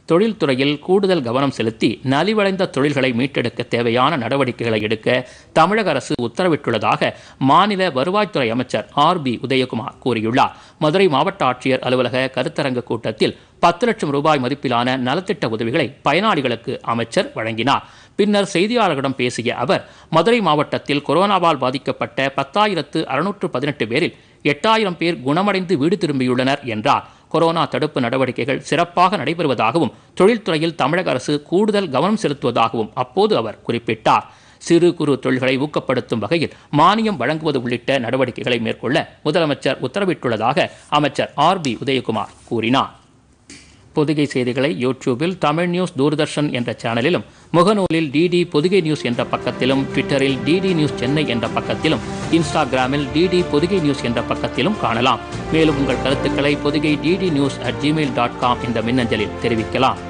தொழில்துறையில் கூடுதல் கவனம் செலுத்தி நலிவடைந்த தொழில்களை மீட்டெடுக்க தேவையான நடவடிக்கைகளை எடுக்க தமிழக அரசு உத்தரவிட்டுள்ளதாக மாநில வருவாய்த்துறை அமைச்சர் ஆர் பி உதயகுமார் கூறியுள்ளார் மதுரை மாவட்ட ஆட்சியர் அலுவலக கருத்தரங்க கூட்டத்தில் பத்து லட்சம் ரூபாய் மதிப்பிலான நலத்திட்ட உதவிகளை பயனாளிகளுக்கு அமைச்சர் வழங்கினார் பின்னர் செய்தியாளர்களிடம் பேசிய அவர் மதுரை மாவட்டத்தில் கொரோனாவால் பாதிக்கப்பட்ட பத்தாயிரத்து அறுநூற்று பதினெட்டு பேரில் எட்டாயிரம் பேர் குணமடைந்து வீடு திரும்பியுள்ளனர் என்றார் கொரோனா தடுப்பு நடவடிக்கைகள் சிறப்பாக நடைபெறுவதாகவும் தொழில்துறையில் தமிழக அரசு கூடுதல் கவனம் செலுத்துவதாகவும் அப்போது அவர் குறிப்பிட்டார் சிறு குறு தொழில்களை ஊக்கப்படுத்தும் வகையில் மானியம் வழங்குவது உள்ளிட்ட நடவடிக்கைகளை மேற்கொள்ள முதலமைச்சர் உத்தரவிட்டுள்ளதாக அமைச்சர் ஆர் பி உதயகுமார் கூறினார் பொதிகை செய்திகளை யூடியூபில் தமிழ் நியூஸ் தூர்தர்ஷன் என்ற சேனலிலும் முகநூலில் டிடி பொதிகை நியூஸ் என்ற பக்கத்திலும் ட்விட்டரில் டிடி நியூஸ் சென்னை என்ற பக்கத்திலும் இன்ஸ்டாகிராமில் டிடி பொதிகை நியூஸ் என்ற பக்கத்திலும் காணலாம் மேலும் உங்கள் கருத்துக்களை Podhigai DD news at Gmail dot com என்ற மின்னஞ்சலில் தெரிவிக்கலாம்